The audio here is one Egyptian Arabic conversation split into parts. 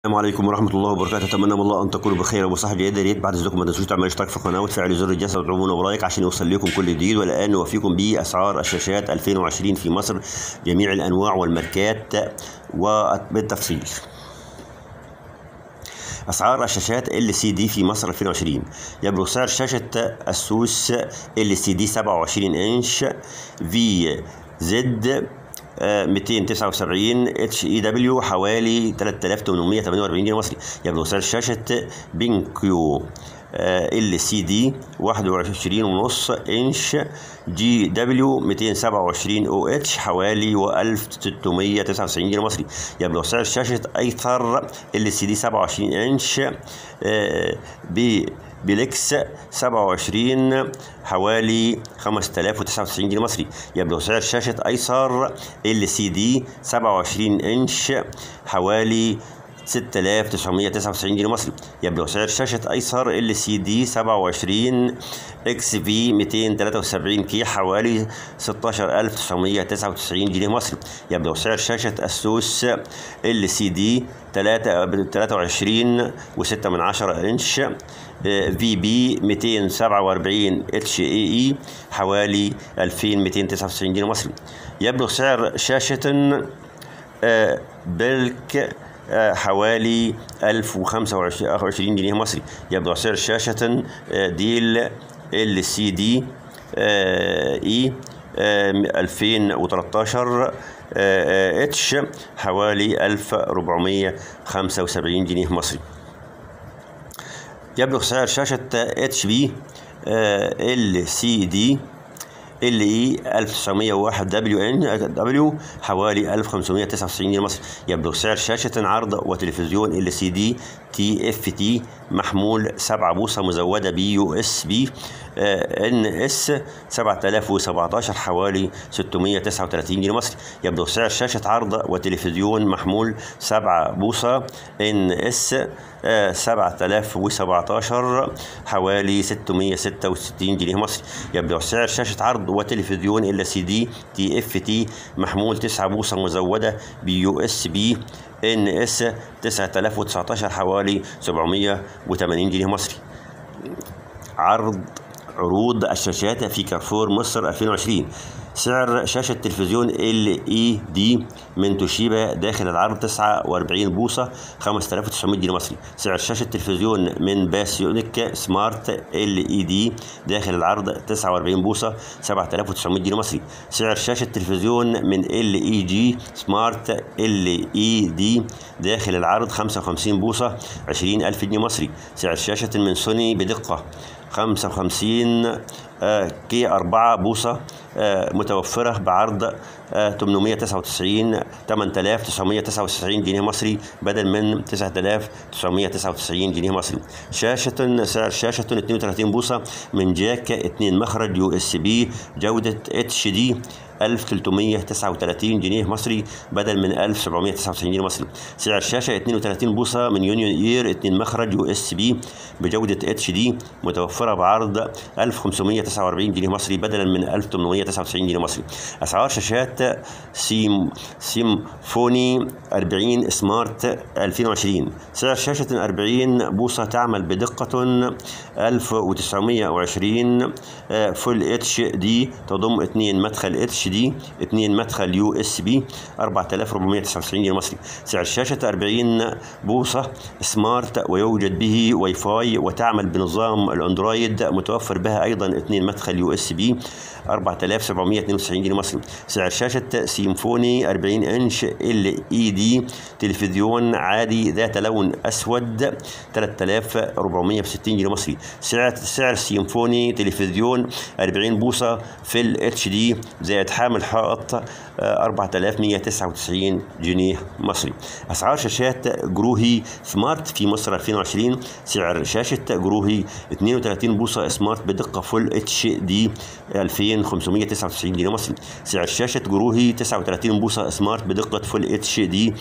السلام عليكم ورحمة الله وبركاته أتمنى من الله أن تكونوا بخير وبصحة جيدة يا ريت بعد إذنكم ما تنسوش تعملوا اشتراك في القناة وتفعلوا زر الجرس وتدعمونا برايك عشان يوصل لكم كل جديد والآن نوفيكم بأسعار الشاشات 2020 في مصر جميع الأنواع والماركات وبالتفصيل أسعار الشاشات ال سي دي في مصر 2020 يبلغ سعر شاشة أسوس ال سي دي 27 إنش في زد 279 اتش اي دبليو حوالي 3848 جنيه مصري يبلغ سعر شاشة بينكيو ال سي دي 21 ونص انش جي دبليو 227 او اتش حوالي 1699 جنيه مصري يبلغ سعر شاشة ايثر ال سي دي 27 انش ب بليكس 27 حوالي 5099 جنيه مصري يبلغ سعر شاشة ايسر ال سي دي 27 انش حوالي 6999 جنيه مصري يبلغ سعر شاشة ايسر ال سي دي 27 اكس في 273 كي حوالي 16999 جنيه مصري يبلغ سعر شاشة اسوس ال سي دي 23 و6 من 10 انش في بي 247 اتش اي اي حوالي 2299 جنيه مصري يبلغ سعر شاشة بلك حوالي 1025 جنيه مصري يبلغ سعر شاشة ديل ال سي دي اي 2013 اتش حوالي 1475 جنيه مصري يبلغ سعر شاشة اتش بي ال سي دي ال اي 1901 دبليو ان دبليو حوالي 1599 جنيه مصري يبلغ سعر شاشة عرض وتلفزيون ال سي دي تي اف تي محمول 7 بوصة مزودة بي يو اس بي ان اس 7017 حوالي 639 جنيه مصري يبلغ سعر شاشة عرض وتلفزيون محمول 7 بوصة ان اس 7017 حوالي 666 جنيه مصري يبلغ سعر شاشة عرض وتلفزيون ال سي دي تي اف تي محمول 9 بوصة مزودة بيو اس بي ان اس 9019 حوالي 780 جنيه مصري عرض عروض الشاشات في كارفور مصر 2020 سعر شاشة تلفزيون ال اي دي من توشيبا داخل العرض 49 بوصة 5900 جنيه مصري سعر شاشة تلفزيون من باسيونيك سمارت ال اي دي داخل العرض 49 بوصة 7900 جنيه مصري سعر شاشة تلفزيون من ال اي جي سمارت ال اي دي داخل العرض 55 بوصة 20000 جنيه مصري سعر شاشة من سوني بدقة 55 كي 4 بوصة متوفرة بعرض 899 8999 جنيه مصري بدل من 9999 جنيه مصري شاشة سعر شاشة 32 بوصة من جاك 2 مخرج يو اس بي جودة اتش دي 1339 جنيه مصري بدل من 1799 جنيه مصري سعر شاشة 32 بوصة من يونيون اير 2 مخرج يو اس بي بجودة اتش دي متوفرة بعرض 1549 جنيه مصري بدلا من 1899 جنيه مصري اسعار شاشات سيم سيمفوني 40 سمارت 2020 سعر شاشة 40 بوصة تعمل بدقة 1920 فول اتش دي تضم 2 مدخل اتش دي 2 مدخل يو اس بي 4499 جنيه مصري سعر الشاشة 40 بوصة سمارت ويوجد به واي فاي وتعمل بنظام الاندرويد متوفر بها ايضا 2 مدخل يو اس بي 4792 جنيه مصري سعر شاشة سيمفوني 40 انش ال اي دي تلفزيون عادي ذات لون اسود 3460 جنيه مصري سعر سعر سيمفوني تلفزيون 40 بوصة في الاتش دي زائد حامل حائط 4199 جنيه مصري اسعار شاشات جروهي سمارت في مصر 2020 سعر شاشة جروهي 32 بوصة سمارت بدقة فول اتش دي 2599 جنيه مصري سعر شاشة جروهي 39 بوصة سمارت بدقة فول اتش دي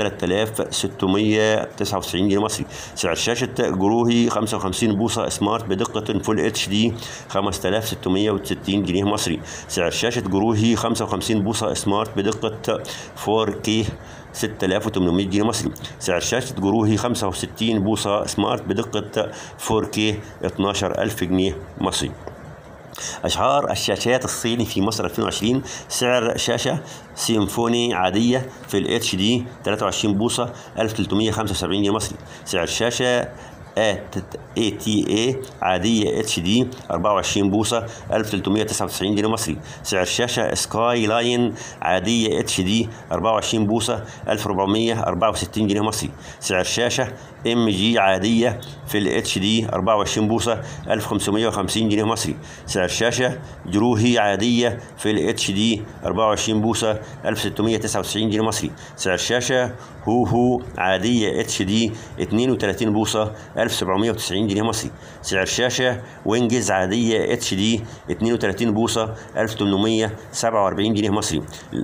3699 جنيه مصري سعر شاشة جروهي 55 بوصة سمارت بدقة فول اتش دي 5660 جنيه مصري سعر شاشة جروهي 55 بوصة سمارت بدقة 4K 6800 جنيه مصري سعر شاشة جروهي 65 بوصة سمارت بدقة 4K 12000 جنيه مصري أشعار الشاشات الصيني في مصر 2020 سعر شاشة سيمفوني عادية في ال HD 23 بوصة 1375 جنيه مصري سعر شاشة ATA عادية اتش دي 24 بوصة 1399 جنيه مصري سعر شاشة سكاي لاين عادية اتش دي 24 بوصة 1464 جنيه مصري سعر شاشة ام جي عادية في ال اتش دي 24 بوصة 1550 جنيه مصري سعر شاشة جروهي عادية في ال اتش دي 24 بوصة 1699 جنيه مصري سعر شاشة هو هو عادية اتش دي 32 بوصة 1790 جنيه مصري سعر شاشة وينجز عادية اتش دي 32 بوصة 1847 جنيه مصري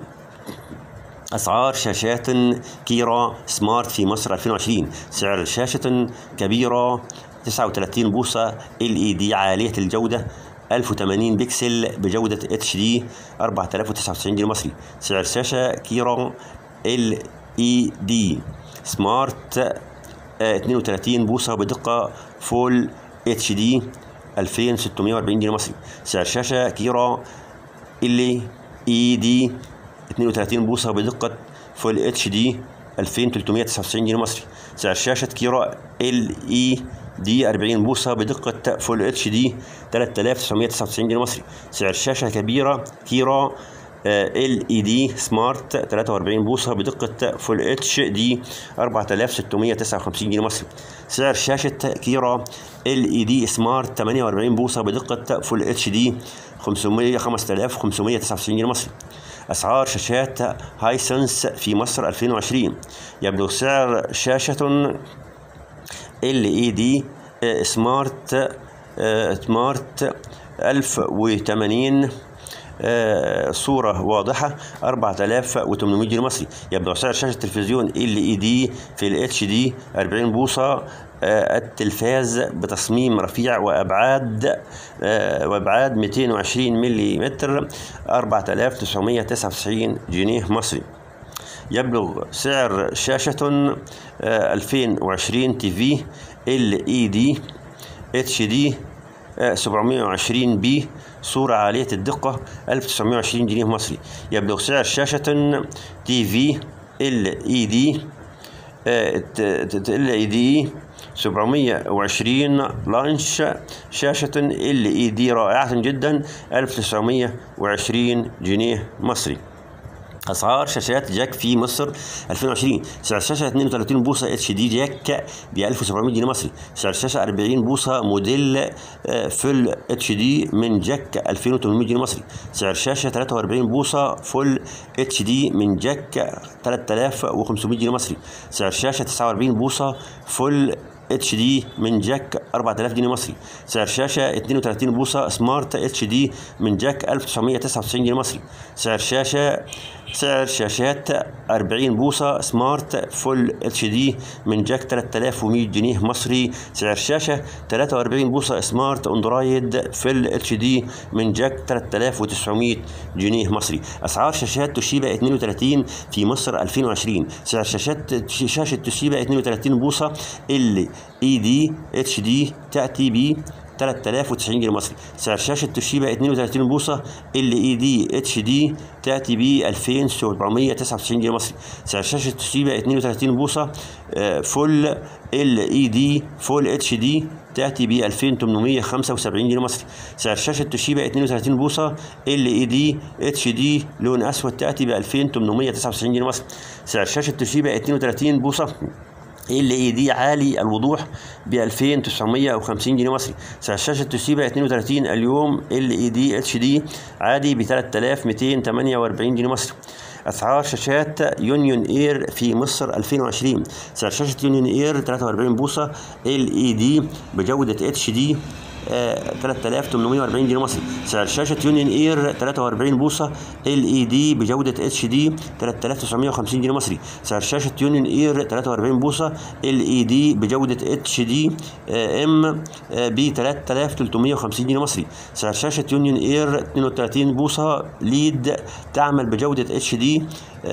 أسعار شاشات كيرا سمارت في مصر 2020 سعر شاشة كبيرة 39 بوصة ال اي دي عالية الجودة 1080 بكسل بجودة اتش دي 4099 جنيه مصري سعر شاشة كيرا ال اي دي سمارت آه، 32 بوصة بدقة فول اتش دي 2640 جنيه مصري سعر شاشة كيرا ال اي دي 32 بوصة بدقة فول اتش دي 2399 جنيه مصري سعر شاشة كيرا ال اي دي 40 بوصة بدقة فول اتش دي 3999 جنيه مصري سعر شاشة كبيرة كيرا ال اي دي سمارت 43 بوصة بدقة فول اتش دي 4659 جنيه مصري سعر شاشة كيرا ال اي دي سمارت 48 بوصة بدقة فول اتش دي 500 5599 جنيه مصري أسعار شاشات هايسنس في مصر 2020 يبلغ سعر شاشة ال اي دي سمارت سمارت 1080 آه، صورة واضحة 4800 جنيه مصري يبلغ سعر شاشة تلفزيون ال اي دي في الاتش دي 40 بوصة آه، التلفاز بتصميم رفيع وابعاد آه، وابعاد 220 ملم 4999 جنيه مصري يبلغ سعر شاشة آه، 2020 تي في ال اي دي اتش دي 720 بي صورة عالية الدقة 1920 جنيه مصري يبلغ سعر شاشة تي في ال اي دي ال اي دي 720 لانش شاشة ال اي دي رائعة جدا 1920 جنيه مصري اسعار شاشات جاك في مصر 2020 سعر شاشه 32 بوصه اتش دي جاك ب 1700 جنيه مصري سعر شاشه 40 بوصه موديل آه، فل اتش دي من جاك 2800 جنيه مصري سعر شاشه 43 بوصه فل اتش دي من جاك 3500 جنيه مصري سعر شاشه 49 بوصه فل اتش دي من جاك 4000 جنيه مصري سعر شاشه 32 بوصه سمارت اتش دي من جاك 1999 جنيه مصري سعر شاشه سعر شاشات 40 بوصة سمارت فول اتش دي من جاك 3100 جنيه مصري سعر شاشة 43 بوصة سمارت اندرويد فل اتش دي من جاك 3900 جنيه مصري اسعار شاشات توشيبا 32 في مصر 2020 سعر شاشات شاشة توشيبا 32 بوصة ال اي دي اتش دي تأتي ب 3090 جنيه مصري سعر شاشة توشيبا 32 بوصة ال اي دي اتش دي تأتي ب 2799 جنيه مصري سعر شاشة توشيبا 32 بوصة آه، فول ال اي دي فول اتش دي تأتي ب 2875 جنيه مصري سعر شاشة توشيبا 32 بوصة ال اي دي اتش دي لون اسود تأتي ب 2899 جنيه مصري سعر شاشة توشيبا 32 بوصة ال اي دي عالي الوضوح ب 2950 جنيه مصري سعر شاشه توشيبا 32 اليوم ال اي دي اتش دي عادي ب 3248 جنيه مصري اسعار شاشات يونيون اير في مصر 2020 سعر شاشه يونيون اير 43 بوصه ال اي دي بجوده اتش دي آه 3840 جنيه مصري سعر شاشة يونيون اير 43 بوصة ال اي دي بجودة اتش دي 3950 جنيه مصري سعر شاشة يونيون اير 43 بوصة ال اي دي بجودة اتش دي ام ب 3350 جنيه مصري سعر شاشة يونيون اير 32 بوصة ليد تعمل بجودة اتش دي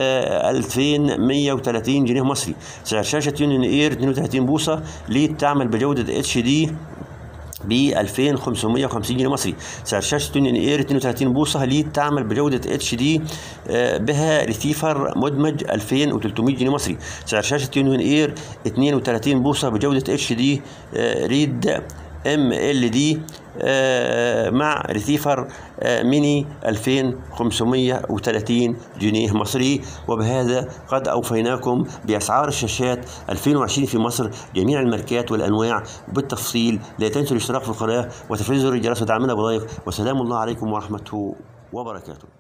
2130 جنيه مصري سعر شاشة يونيون اير 32 بوصة ليد تعمل بجودة اتش دي ب 2550 جنيه مصري سعر شاشه يونيون اير 32 بوصه ليد تعمل بجوده اتش دي بها ريسيفر مدمج 2300 جنيه مصري سعر شاشه يونيون اير 32 بوصه بجوده اتش دي ريد ام ال دي مع ريسيفر ميني 2530 جنيه مصري وبهذا قد اوفيناكم باسعار الشاشات 2020 في مصر جميع الماركات والانواع بالتفصيل لا تنسوا الاشتراك في القناه وتفعيل زر الجرس ودعمنا بلايك وسلام الله عليكم ورحمته وبركاته